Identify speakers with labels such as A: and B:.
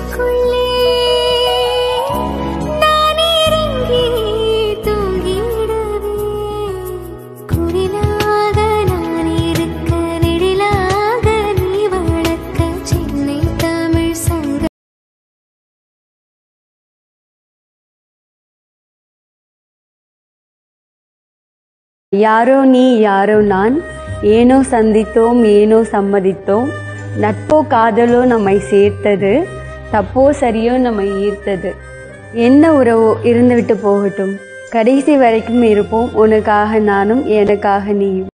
A: நெஞ்சுக்குள்ளே நான் இறங்கி தூங்கிடவே குரிலாக நான் இருக்க நிழலாக நீ வளர்க்க சென்னை தமிழ் சங்க
B: யாரோ நீ யாரோ நான் ஏனோ சந்தித்தோம் ஏனோ சம்மதித்தோம் நட்போ காதலோ நம்மை சேர்த்தது தப்போ சரியோ நம்மை ஈர்த்தது என்ன உறவோ இருந்துவிட்டு போகட்டும் கடைசி வரைக்கும் இருப்போம் உனக்காக நானும் எனக்காக நீயும்